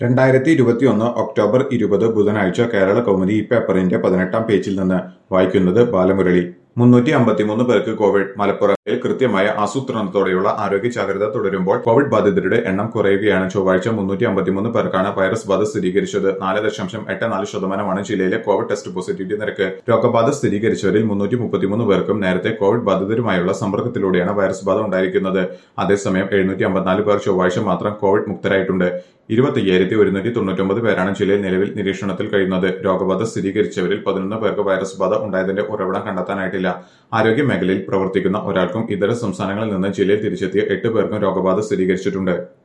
രണ്ടായിരത്തി ഇരുപത്തിയൊന്ന് ഒക്ടോബർ ഇരുപത് ബുധനാഴ്ച കേരള കൗമുദി ഈ പേപ്പറിന്റെ പതിനെട്ടാം പേജിൽ നിന്ന് വായിക്കുന്നത് ബാലമുരളി മുന്നൂറ്റി അമ്പത്തിമൂന്ന് പേർക്ക് കോവിഡ് മലപ്പുറത്തിൽ കൃത്യമായ ആസൂത്രണത്തോടെയുള്ള ആരോഗ്യ ജാഗ്രത തുടരുമ്പോൾ കോവിഡ് ബാധിതരുടെ എണ്ണം കുറയുകയാണ് ചൊവ്വാഴ്ച മുന്നൂറ്റി അമ്പത്തിമൂന്ന് പേർക്കാണ് വൈറസ് ബാധ സ്ഥിരീകരിച്ചത് നാല് ദശാംശം എട്ട് നാല് ശതമാനമാണ് ജില്ലയിലെ കോവിഡ് ടെസ്റ്റ് പോസിറ്റിവിറ്റി നിരക്ക് രോഗബാധ സ്ഥിരീകരിച്ചവരിൽ മുന്നൂറ്റി മുപ്പത്തിമൂന്ന് പേർക്കും നേരത്തെ കോവിഡ് ബാധിതരുമായുള്ള സമ്പർക്കത്തിലൂടെയാണ് വൈറസ് ബാധ ഉണ്ടായിരിക്കുന്നത് അതേസമയം എഴുന്നൂറ്റി അമ്പത്തിനാല് പേർ ചൊവ്വാഴ്ച മാത്രം കോവിഡ് മുക്തരായിട്ടുണ്ട് ഇരുപത്തയ്യായിരത്തി ഒരുന്നൂറ്റി തൊണ്ണൂറ്റൊമ്പത് പേരാണ് ജില്ലയിൽ നിലവിൽ നിരീക്ഷണത്തിൽ കഴിയുന്നത് രോഗബാധ സ്ഥിരീകരിച്ചവരിൽ പതിനൊന്ന് പേർക്ക് വൈറസ് ബാധ ഉണ്ടായതിന്റെ ഉറവിടം കണ്ടെത്താനായിട്ടില്ല ആരോഗ്യ മേഖലയിൽ പ്രവർത്തിക്കുന്ന ഒരാൾക്കും ഇതര സംസ്ഥാനങ്ങളിൽ നിന്ന് ജില്ലയിൽ തിരിച്ചെത്തിയ എട്ട് പേർക്കും രോഗബാധ സ്ഥിരീകരിച്ചിട്ടുണ്ട്